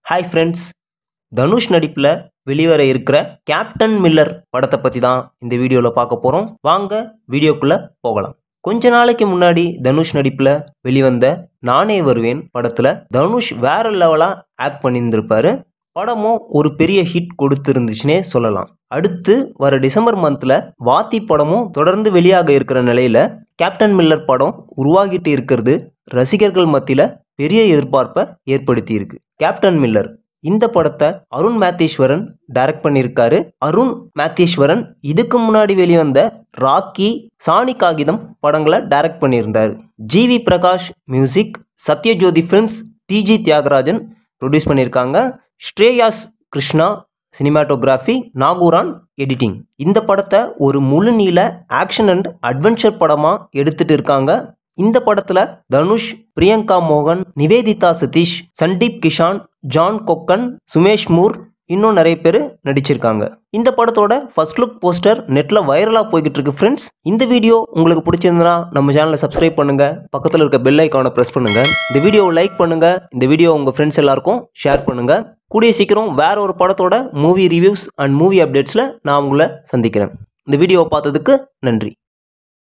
hi friends Dhanush நடிப்பில் வெளிவர இருக்கிற கேப்டன் மில்லர் படத்தை பற்றி தான் இந்த வீடியோவில் பார்க்க போகிறோம் வாங்க வீடியோக்குள்ளே போகலாம் கொஞ்ச நாளைக்கு முன்னாடி தனுஷ் நடிப்பில் வெளிவந்த நானே வருவேன் படத்தில் தனுஷ் வேற லெவலாக ஆக்ட் பண்ணியிருந்திருப்பாரு படமும் ஒரு பெரிய ஹிட் கொடுத்துருந்துச்சுனே சொல்லலாம் அடுத்து வர டிசம்பர் மந்தில் வாத்தி படமும் தொடர்ந்து வெளியாக இருக்கிற நிலையில் கேப்டன் மில்லர் படம் உருவாகிட்டு இருக்கிறது ரசிகர்கள் மத்தியில் பெரிய எதிர்பார்ப்பை ஏற்படுத்தி இருக்கு கேப்டன் மில்லர் இந்த படத்தை அருண் மேத்தீஸ்வரன் டைரக்ட் பண்ணியிருக்காரு அருண் மேத்தீஸ்வரன் இதுக்கு முன்னாடி வெளிவந்த ராக்கி சாணி காகிதம் படங்களை டைரக்ட் பண்ணியிருந்தார் G V Prakash music Sathyajothi films T G Thyagarajan produce பண்ணியிருக்காங்க ஸ்ரேயாஸ் கிருஷ்ணா சினிமாட்டோகிராஃபி நாகூரான் எடிட்டிங் இந்த படத்தை ஒரு முழு நீள ஆக்ஷன் அண்ட் அட்வென்ச்சர் படமாக எடுத்துட்டு இருக்காங்க இந்த படத்தில் தனுஷ் பிரியங்கா மோகன் நிவேதிதா சதீஷ் சந்தீப் கிஷான் ஜான் கொக்கன் சுமேஷ் மூர் இன்னும் நிறைய பேர் நடிச்சிருக்காங்க இந்த படத்தோட ஃபர்ஸ்ட் லுக் போஸ்டர் நெட்டில் வைரலாக போய்கிட்டு இருக்கு ஃப்ரெண்ட்ஸ் இந்த வீடியோ உங்களுக்கு பிடிச்சிருந்தனா நம்ம சேனலை சப்ஸ்கிரைப் பண்ணுங்க பக்கத்தில் இருக்க பெல் ஐக்கானை ப்ரெஸ் பண்ணுங்க இந்த வீடியோவை லைக் பண்ணுங்க இந்த வீடியோ உங்கள் ஃப்ரெண்ட்ஸ் எல்லாருக்கும் ஷேர் பண்ணுங்க கூடிய சீக்கிரம் வேற ஒரு படத்தோட மூவி ரிவ்யூஸ் அண்ட் மூவி அப்டேட்ஸில் நான் உங்களை சந்திக்கிறேன் இந்த வீடியோவை பார்த்ததுக்கு நன்றி